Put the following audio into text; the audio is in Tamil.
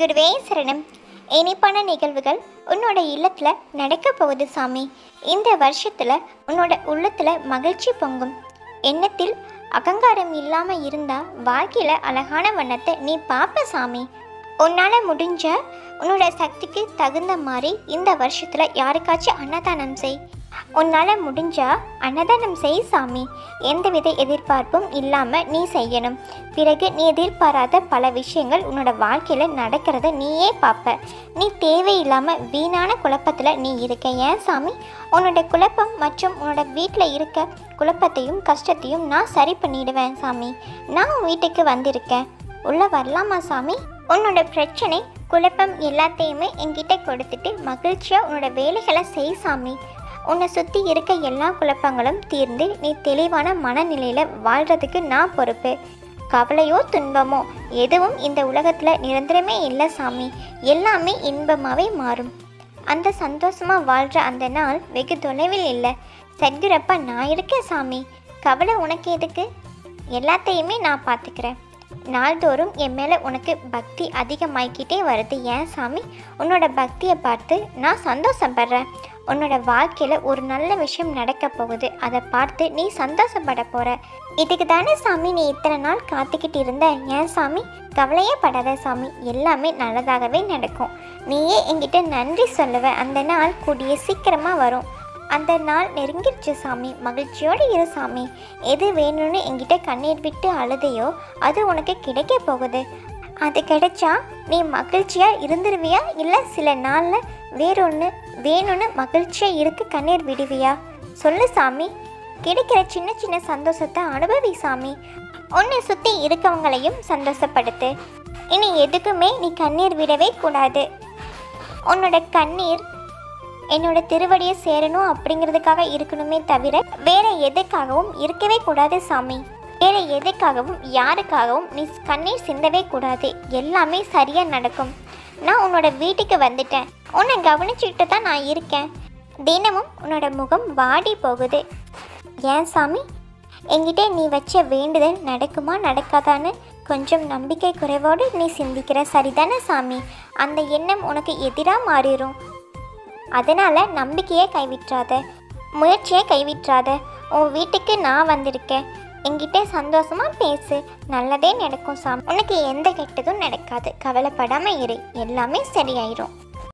குருவே சரணம் இனிப்பான நிகழ்வுகள் உன்னோட இல்லத்தில் நடக்க போகுது சாமி இந்த வருஷத்தில் உன்னோட உள்ளத்தில் மகிழ்ச்சி பொங்கும் எண்ணத்தில் அகங்காரம் இல்லாமல் இருந்தா வாழ்க்கையில் அழகான வண்ணத்தை நீ பார்ப்ப சாமி உன்னால் முடிஞ்ச உன்னோட சக்திக்கு தகுந்த மாதிரி இந்த வருஷத்தில் யாருக்காச்சும் அன்னதானம் செய் உன்னால் முடிஞ்சா அன்னதானம் செய் சாமி எந்தவித எதிர்பார்ப்பும் இல்லாமல் நீ செய்யணும் பிறகு நீ எதிர்பாராத பல விஷயங்கள் உன்னோட வாழ்க்கையில் நடக்கிறத நீயே பார்ப்ப நீ தேவையில்லாமல் வீணான குழப்பத்தில் நீ இருக்க ஏன் சாமி உன்னோட குழப்பம் மற்றும் உன்னோட வீட்டில் இருக்க குழப்பத்தையும் கஷ்டத்தையும் நான் சரி பண்ணிடுவேன் சாமி நான் உன் வீட்டுக்கு வந்திருக்கேன் உள்ளே வரலாமா சாமி உன்னோட பிரச்சனை குழப்பம் எல்லாத்தையுமே என்கிட்ட கொடுத்துட்டு மகிழ்ச்சியாக உன்னோட வேலைகளை செய் சாமி உன்னை சுற்றி இருக்க எல்லா குழப்பங்களும் தீர்ந்து நீ தெளிவான மனநிலையில் வாழ்கிறதுக்கு நான் பொறுப்பு கவலையோ துன்பமோ எதுவும் இந்த உலகத்தில் நிரந்தரமே இல்லை சாமி எல்லாமே இன்பமாகவே மாறும் அந்த சந்தோஷமாக வாழ்கிற அந்த நாள் வெகு தொலைவில் இல்லை சத்குரப்பா நான் இருக்கேன் சாமி கவலை உனக்கு எதுக்கு எல்லாத்தையுமே நான் பார்த்துக்கிறேன் நாள்தோறும் என் மேலே உனக்கு பக்தி அதிகமாகிக்கிட்டே வருது ஏன் சாமி உன்னோட பக்தியை பார்த்து நான் சந்தோஷப்படுறேன் உன்னோட வாழ்க்கையில் ஒரு நல்ல விஷயம் நடக்க போகுது அதை பார்த்து நீ சந்தோஷப்பட போகிற இதுக்கு தானே சாமி நீ இத்தனை நாள் காத்துக்கிட்டு இருந்த ஏன் சாமி கவலையே படாத சாமி எல்லாமே நல்லதாகவே நடக்கும் நீயே என்கிட்ட நன்றி சொல்லுவ அந்த நாள் கூடிய சீக்கிரமாக வரும் அந்த நாள் நெருங்கிடுச்சு சாமி மகிழ்ச்சியோடு இரு சாமி எது வேணும்னு என்கிட்ட கண்ணீர் விட்டு அழுதையோ அது உனக்கு கிடைக்க போகுது அது கிடைச்சா நீ மகிழ்ச்சியாக இருந்துருவியா இல்லை சில நாளில் வேறொன்று வேணும்னு மகிழ்ச்சியாக இருக்கு கண்ணீர் விடுவியா சொல்லு சாமி கிடைக்கிற சின்ன சின்ன சந்தோஷத்தை அனுபவி சாமி உன்னை சுற்றி இருக்கவங்களையும் சந்தோஷப்படுத்து இனி எதுக்குமே நீ கண்ணீர் விடவே கூடாது உன்னோட கண்ணீர் என்னோட திருவடியை சேரணும் அப்படிங்கிறதுக்காக இருக்கணுமே தவிர வேற எதுக்காகவும் இருக்கவே கூடாது சாமி வேற எதுக்காகவும் யாருக்காகவும் நீ கண்ணீர் சிந்தவே கூடாது எல்லாமே சரியா நடக்கும் நான் உன்னோட வீட்டுக்கு வந்துட்டேன் உன்னை கவனிச்சுக்கிட்டு தான் நான் இருக்கேன் தினமும் உன்னோட முகம் வாடி போகுது ஏன் சாமி என்கிட்ட நீ வச்ச வேண்டுதல் நடக்குமா நடக்காதான்னு கொஞ்சம் நம்பிக்கை குறைவோடு நீ சிந்திக்கிற சரிதானே சாமி அந்த எண்ணம் உனக்கு எதிராக மாறிடும் அதனால் நம்பிக்கையை கைவிட்றாத முயற்சியை கைவிட்றாத உன் வீட்டுக்கு நான் வந்திருக்கேன் என்கிட்ட சந்தோஷமா பேசு நல்லதே நடக்கும் சாமி உனக்கு எந்த கெட்டதும் நடக்காது கவலைப்படாமல் இரு எல்லாமே சரியாயிரும்